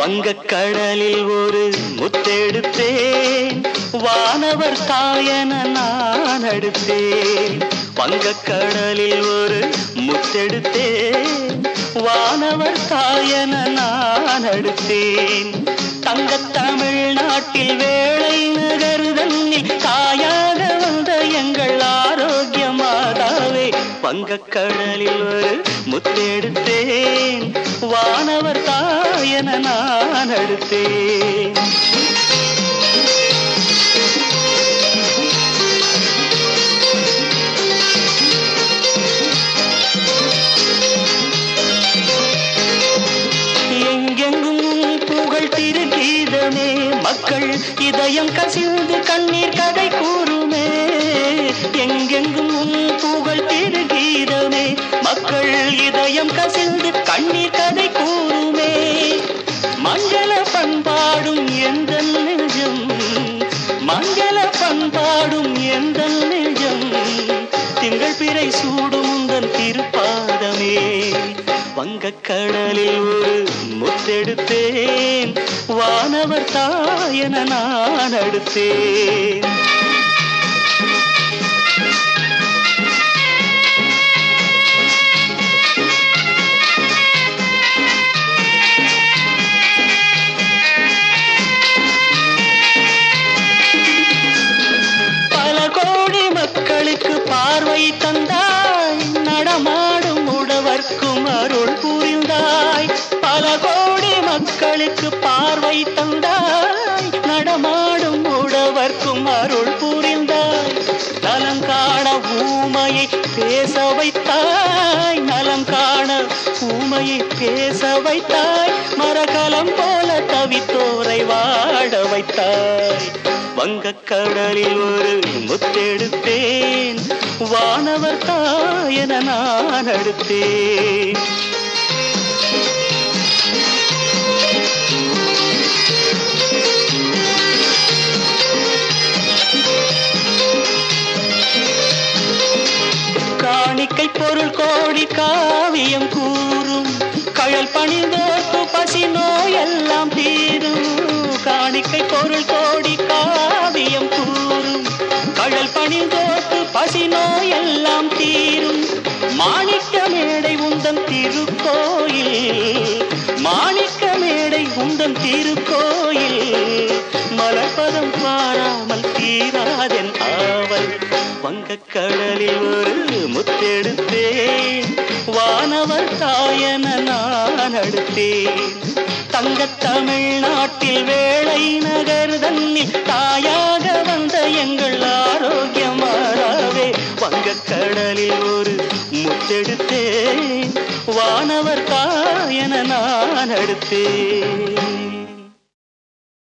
வங்கக்கடலில் ஒரு முத்தெடுத்தேன் வானவர் தாயன நான் அடுத்தேன் வங்கக்கடலில் ஒரு முத்தெடுத்தேன் வானவர் தாயன நான் அடுத்தேன் தங்கத் தமிழ்நாட்டில் வேளை நகருதன்னில் தாயாக வந்த எங்கள் ஆரோக்கிய மாதாவே வங்கக்கடலில் ஒரு முத்தெடுத்தேன் வானவர் தாயன நான் அடுத்தேன் எங்கெங்கும் உன் புகழ் திருகீதமே மக்கள் இதயம் கசிந்து கண்ணீர் கதை கூறுமே எங்கெங்கும் உன் புகழ் திருகீதமே மக்கள் இதயம் கசிந்து கண்ணீர் கதை கூறுமே மங்கள பண்பாடும் எந்த நெஞ்சம் மங்கள பண்பாடும் எந்த நெஞ்சம் திங்கள் பிறை சூடும் உந்தன் திருப்பாதமே வங்கக்கடலில் ஒரு முத்தெடுத்தேன் வானவர் தாயன நான் அடுத்தேன் பல கோடி மக்களுக்கு பார்வை தந்தாய் நடமாடும் உழவர்க்கும் அருள் புரிந்தாய் பல கோடி மக்களுக்கு பார்வை தந்தாய் நடமாடும் உழவர்க்கும் அருள் புரிந்தாய் நலம் காண ஊமையை பேச வைத்தாய் நலம் காண ஊமையை பேச வைத்தாய் மரகலம் போல தவித்தோரை வாட வைத்தாய் வங்கக்கடலில் ஒரு முத்தெடுத்தேன் வானவர் தாயன நான் அடுத்தேன் காணிக்கை பொருள் கோடி காவியம் கூறும் கழல் பணிந்தோர்க்கு பசி நோயெல்லாம் தீரும் காணிக்கை பொருள் கோடி காவியம் கூறும் கழல் பணிந்தோர்க்கு பசி நோயெல்லாம் தீரும் மாணிக்க மேடை உந்தன் திருக்கோயில் மாணிக்க மேடை உந்தன் திருக்கோயில் மலர்பதம் பாராமல் தீராதென் ஆவல் வங்கக்கடலில் ஒரு முத்தெடுத்தேன் வானவர் தாயன நான் அடுத்தேன் தங்கத் தமிழ்நாட்டில் வேளை நகர் தன்னில் தாயாக வந்த எங்கள் ஆரோக்கியமாறாவே வங்கக்கடலில் ஒரு முத்தெடுத்தேன் வானவர் தாயன நான் அடுத்தேன்